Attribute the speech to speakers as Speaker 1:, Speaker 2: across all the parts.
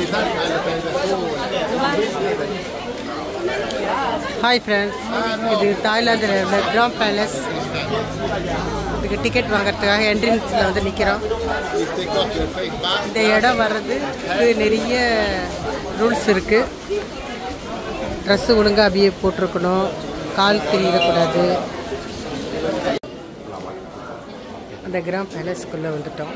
Speaker 1: Hi friends இது தாய்லாந்தில் உள்ள கிராம் பேலஸ் இதுக்கு டிக்கெட் வாங்குறதுக்காக என்ட்ரன்ஸில் வந்து நிற்கிறோம் இந்த இடம் வர்றதுக்கு நிறைய ரூல்ஸ் இருக்குது ட்ரெஸ்ஸு ஒழுங்காக அப்படியே போட்டிருக்கணும் கால் தெரியக்கூடாது அந்த கிராம் பேலஸ்க்குள்ளே வந்துட்டோம்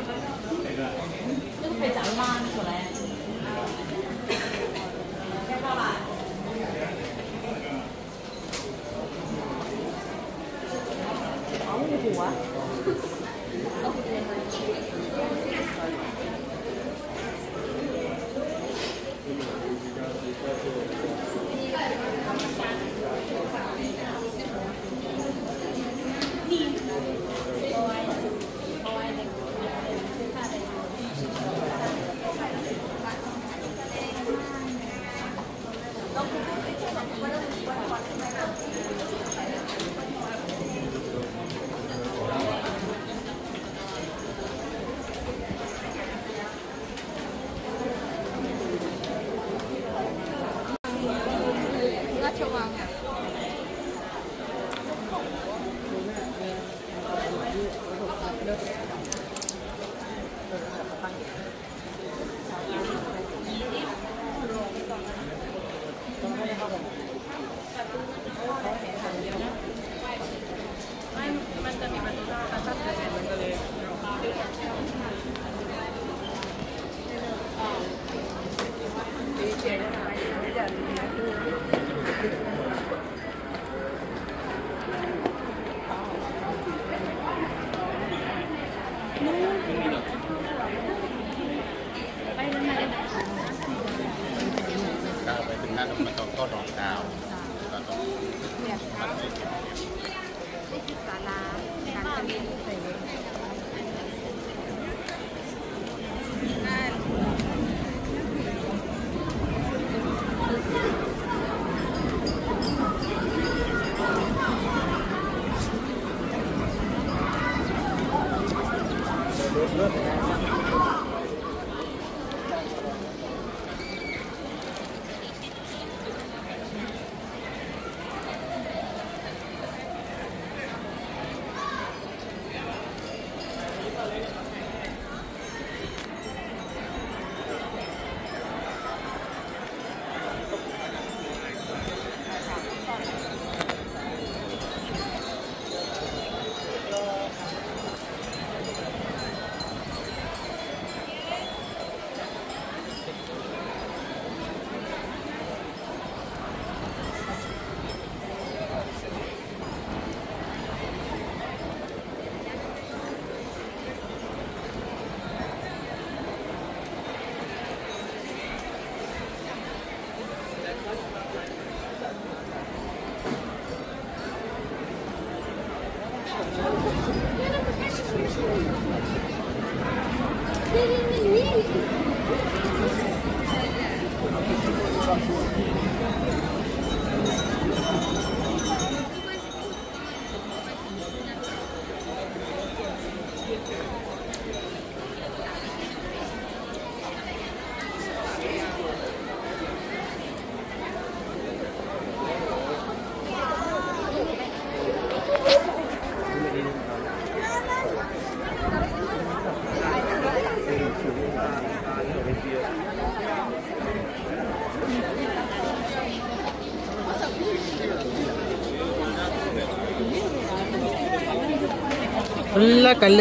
Speaker 1: ஃபுல்லாக கல்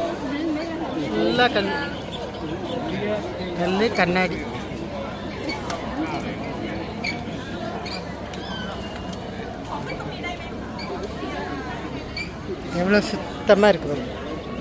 Speaker 1: ஃபுல்லாக கல் கல் கண்ணாடி எவ்வளோ சுத்தமாக இருக்கு பாருங்க.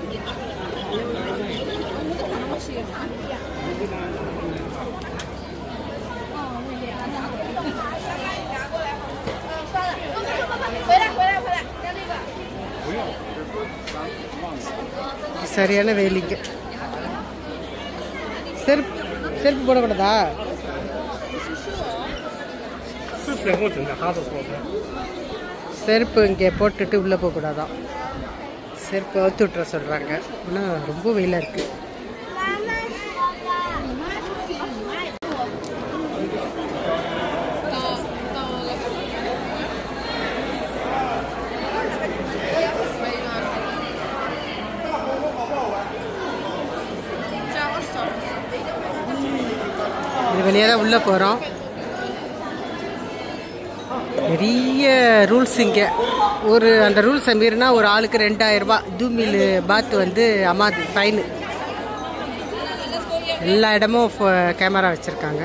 Speaker 1: சரியான வேலிங்க செருப்பு செருப்பு போடக்கூடாதா
Speaker 2: 是时候整个哈子说的。
Speaker 1: செருப்பு இங்கே போட்டுட்டு உள்ளே போகக்கூடாதான் செருப்பு அவுத்து விட்டுற சொல்கிறாங்க ஆனால் ரொம்ப வெயிலாக இருக்குது இது வழியாக தான் உள்ளே போகிறோம் நிறைய ரூல்ஸ் இங்கே ஒரு அந்த ரூல்ஸை மீறினா ஒரு ஆளுக்கு ரெண்டாயிரம் ரூபாய் தூமில் பாத் வந்து அமாது ஃபைனு எல்லா இடமும் கேமரா வச்சுருக்காங்க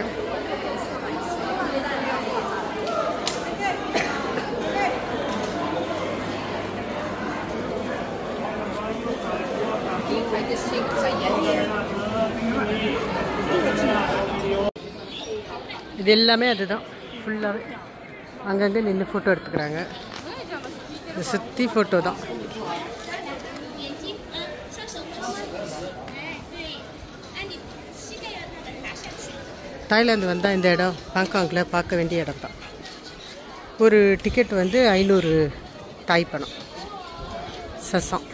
Speaker 1: இது எல்லாமே அதுதான் ஃபுல்லாகவே அங்கங்கே நின்று ஃபோட்டோ எடுத்துக்கிறாங்க இது சுற்றி ஃபோட்டோ தான்
Speaker 3: 眼睛，嗯，双手摸摸。哎，对，哎，你膝盖要拿下去。
Speaker 1: தாய்லாந்து வந்தால் இந்த இடம் ஹாங்காங்கில் பார்க்க வேண்டிய இடம் தான் ஒரு டிக்கெட் வந்து ஐநூறு தாய் பணம் சசம்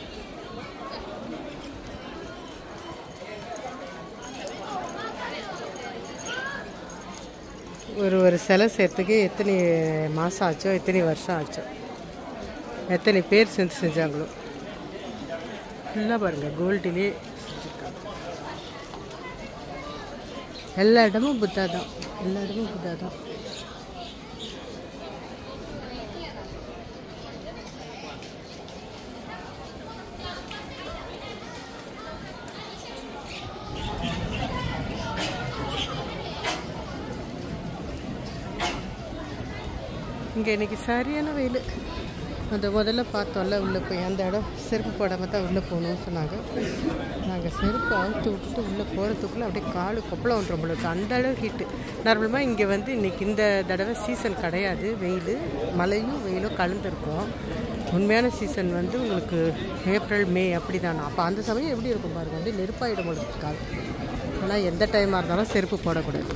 Speaker 1: ஒரு ஒரு சிலை சேர்த்துக்கு எத்தனை மாதம் ஆச்சோ எத்தனை வருஷம் ஆச்சோ எத்தனை பேர் சேர்ந்து செஞ்சாங்களோ ஃபுல்லாக பாருங்கள் கோல்டுலே செஞ்சுருக்காங்க எல்லா இடமும் புத்தா தான் எல்லா இடமும் புத்தா தான் இங்கே இன்னைக்கு சரியான வெயில் அந்த முதல்ல பார்த்தோம்ல உள்ளே போய் அந்த இடம் செருப்பு போடாமல் தான் உள்ளே போகணும்னு சொன்னாங்க நாங்கள் செருப்பு அவுத்து விட்டுட்டு உள்ளே போகிறதுக்குள்ளே அப்படியே காலு கொப்பளம் ஒன்று நம்மளுக்கு அந்த அளவு ஹீட்டு நார்மலமாக இங்கே வந்து இன்றைக்கி இந்த தடவை சீசன் கிடையாது வெயில் மழையும் வெயிலும் கலந்துருக்கும் உண்மையான சீசன் வந்து உங்களுக்கு ஏப்ரல் மே அப்படி தானே அப்போ அந்த சமயம் எப்படி இருக்கும் பாருங்க வந்து நெருப்பாயிடும் உங்களுக்கு கால் ஆனால் எந்த டைமாக இருந்தாலும் செருப்பு போடக்கூடாது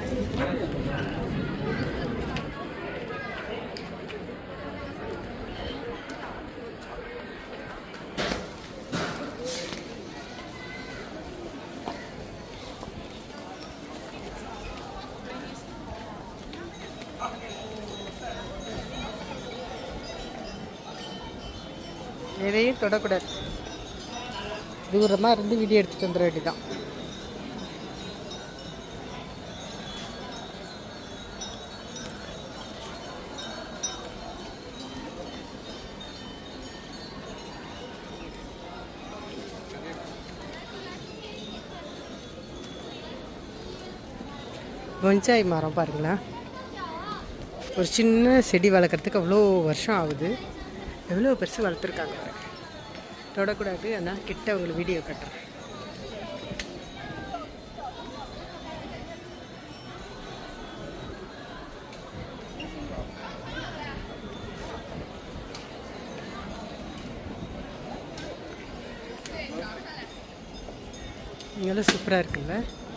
Speaker 1: எதையும் தொடக்கூடாது தூரமாக இருந்து வீடியோ எடுத்துகிட்டு வந்துட வேண்டியதான் பொஞ்சாய் மரம் பாருங்களேன் ஒரு சின்ன செடி வளர்க்குறதுக்கு அவ்வளோ வருஷம் ஆகுது எவ்வளோ பெருசு வளர்த்துருக்காங்க பாருங்க. தொடக்கூடாது ஆனால் கிட்ட உங்களுக்கு வீடியோ கட்டுறேன் இங்கெல்லாம் சூப்பராக இருக்குல்ல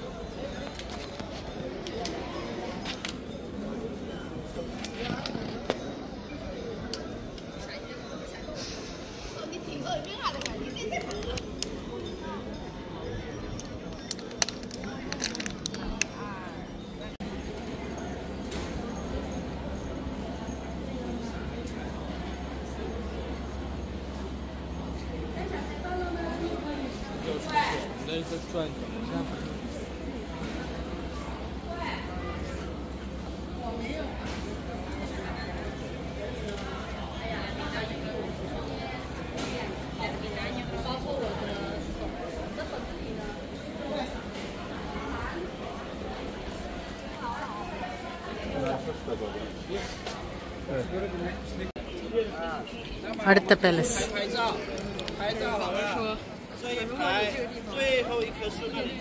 Speaker 1: அடுத்த பேலஸ்
Speaker 4: 这一排最后一棵树那里。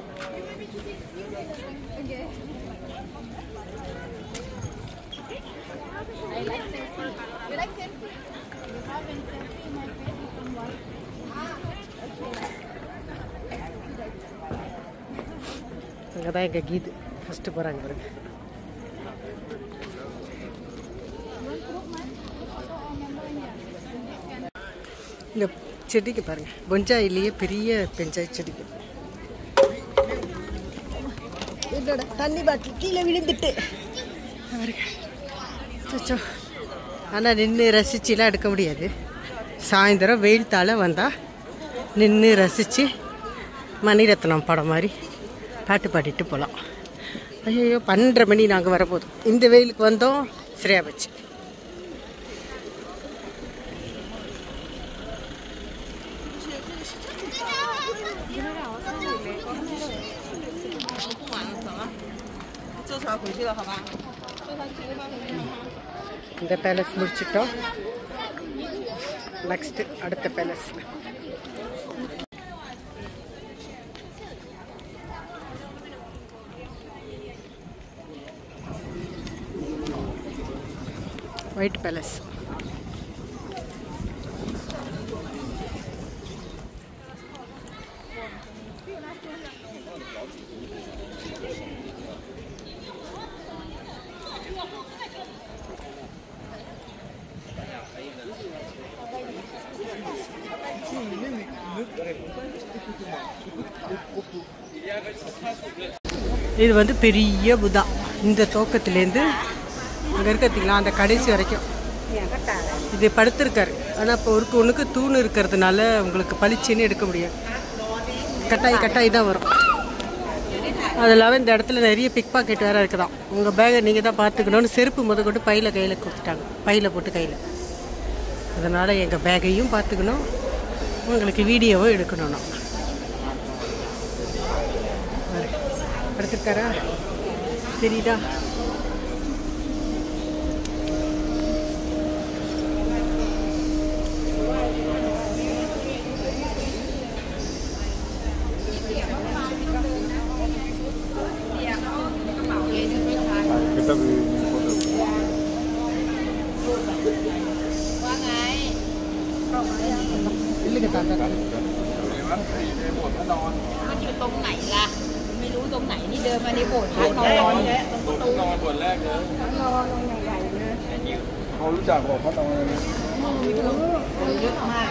Speaker 3: 这
Speaker 1: அங்கே தான் எங்கள் கீது ஃபஸ்ட்டு போகிறாங்க பாருங்க இந்த செடிக்கு பாருங்க பொஞ்சாயிலேயே பெரிய பெஞ்சாய் செடிக்கு என்னோட தண்ணி பாட்டில் கீழே விழுந்துட்டு பாருங்க அச்சோ ஆனால் நின்று ரசிச்சுலாம் எடுக்க முடியாது சாயந்தரம் வெயில் தாழ வந்தால் நின்று ரசித்து மணிரத்னம் படம் மாதிரி பாட்டு பாடிட்டு போகலாம் ஐயோ பன்னெண்டரை மணி நாங்கள் வரப்போதும் இந்த வெயிலுக்கு வந்தோம் சரியா போச்சு இந்த பேலஸ் முடிச்சிட்டோம் நெக்ஸ்ட் அடுத்த பேலஸ் ஒயிட் பேலஸ் இது வந்து பெரிய புதா இந்த தோக்கத்துலேருந்து அங்கே இருக்கிறதுங்களா அந்த கடைசி வரைக்கும் இது படுத்திருக்காரு ஆனால் இப்போ ஒருக்கு ஒன்றுக்கு தூண் இருக்கிறதுனால உங்களுக்கு பளிச்சுன்னு எடுக்க முடியாது கட்டாய் கட்டாய் தான் வரும் அது இல்லாமல் இந்த இடத்துல நிறைய பிக் பாக்கெட் வேறு இருக்குதாம் உங்கள் பேகை நீங்கள் தான் பார்த்துக்கணும்னு செருப்பு முத கொண்டு பையில் கையில் கொடுத்துட்டாங்க பையில் போட்டு கையில் அதனால் எங்கள் பேக்கையும் பார்த்துக்கணும் உங்களுக்கு வீடியோவும் எடுக்கணும் பாரு. படுத்திருக்காரா தெரியுதா இல்லைங்க தாத்தா
Speaker 5: มันอยู่ตรงไหนล่ะ ไม่รู้ตรงไหนนี่เดินมาในโบสถ์พักนอนนอนเนี่ยตรงประตู
Speaker 4: เขารู้จักบอกเขานอนเลย
Speaker 5: คนเยอะมาก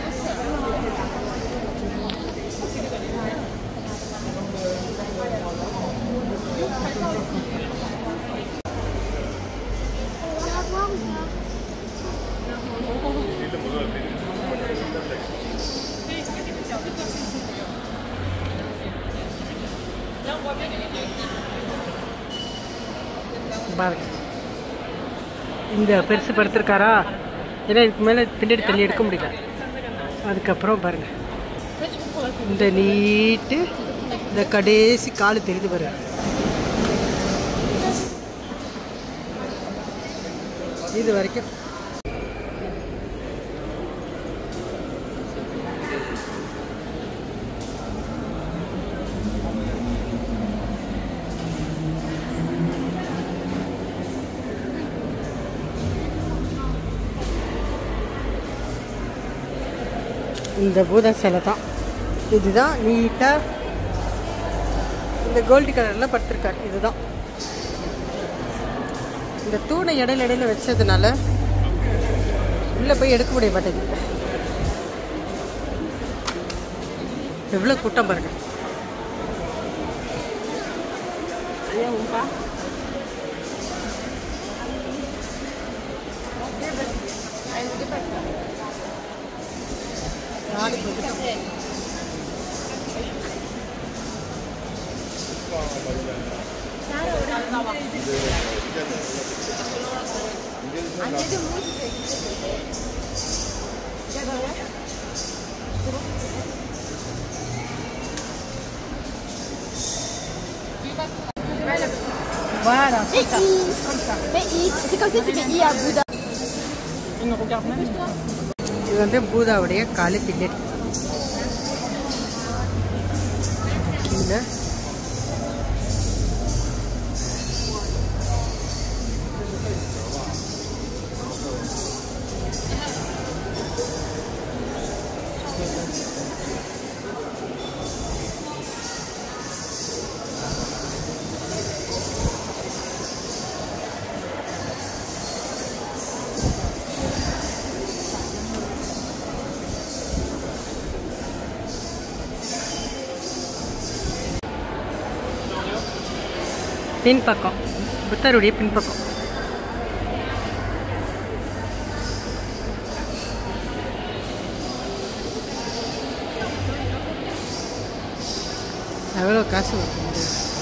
Speaker 1: பாருங்க இந்த பெருசு படுத்திருக்காரா ஏன்னா இதுக்கு மேலே பின்னாடி தள்ளி எடுக்க முடியல அதுக்கப்புறம் பாருங்க இந்த நீட்டு இந்த கடைசி கால் தெரியுது பாருங்க இது வரைக்கும் இந்த பூத சிலை தான் இதுதான் நீட்டாக இந்த கோல்டு கலரில் படுத்திருக்காரு இதுதான் இந்த தூணை இடையில இடையில வச்சதுனால உள்ளே போய் எடுக்க முடிய மாட்டேங்குது எவ்வளோ கூட்டம் பாருங்க நாளைக்கு வந்துட்டோம். Voilà, c'est ça.
Speaker 5: C'est comme ça tu fais I à Bouddha.
Speaker 1: இது வந்து பூதாவுடைய காலு பின்னாடி கீழே பின்பக்கம் புத்தருடைய பின்பக்கம் எவ்வளோ காசு வருது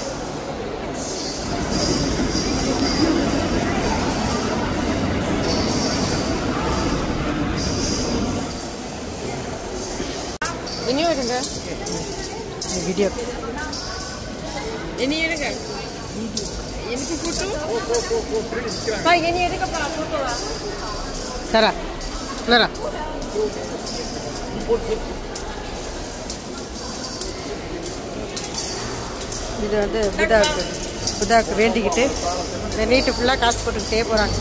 Speaker 1: இனியும் இருங்க வீடியோ இனி இருங்க எனக்கு ஃபோட்டோ இனி எடுக்கப்பா ஃபோட்டோவா சரா சரா இது வந்து புதாவுக்கு புதாவுக்கு வேண்டிக்கிட்டு இந்த நீட்டு ஃபுல்லாக காசு போட்டுக்கிட்டே போகிறாங்க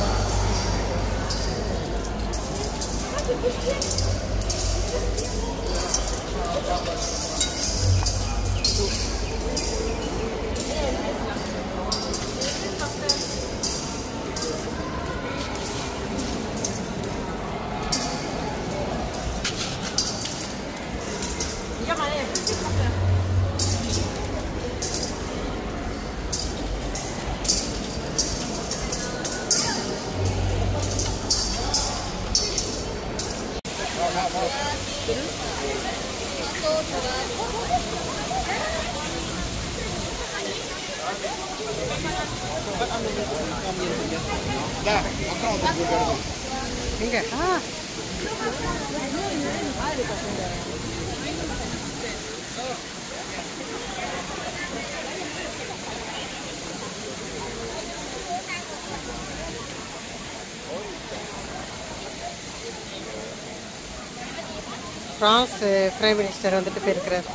Speaker 1: எங்க ஆ பிரான்ஸ் பிரைம் மினிஸ்டர் வந்துட்டு போயிருக்கிறார்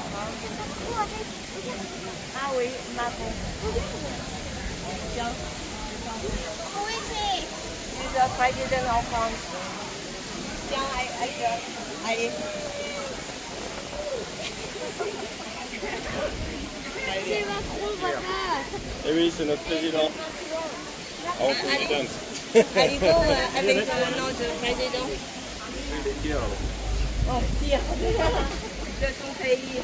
Speaker 3: C'est Macron, papa.
Speaker 6: Et oui, c'est notre président. Our president.
Speaker 5: Allez, go avec le nom de président. Oh, pire. De son pays.